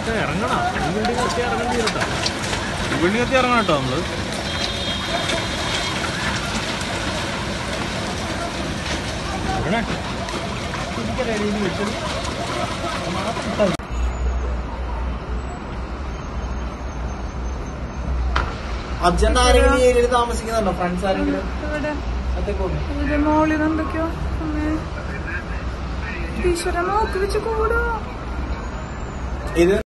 ഇറങ്ങണം ഈ ബിൽഡിംഗ് കത്തി ഇറങ്ങേണ്ടി വരട്ടാ ഇവിടെ കത്തി ഇറങ്ങണം കേട്ടോ നമ്മള് ഇറങ്ങണേ അച്ഛൻ ആരെങ്കിലും ഈ ഏരിയയിൽ താമസിക്കുന്നുണ്ടോ ഫ്രണ്ട്സ് ആരെങ്കിലും ഇവിടെ അതൊക്കെ ഉണ്ട്. ഇവിടെ മോളിൽ എന്തൊക്കെയോ അമ്മേ. ഈശ്വര നോക്കി വെച്ച് കൂടോ ഇത്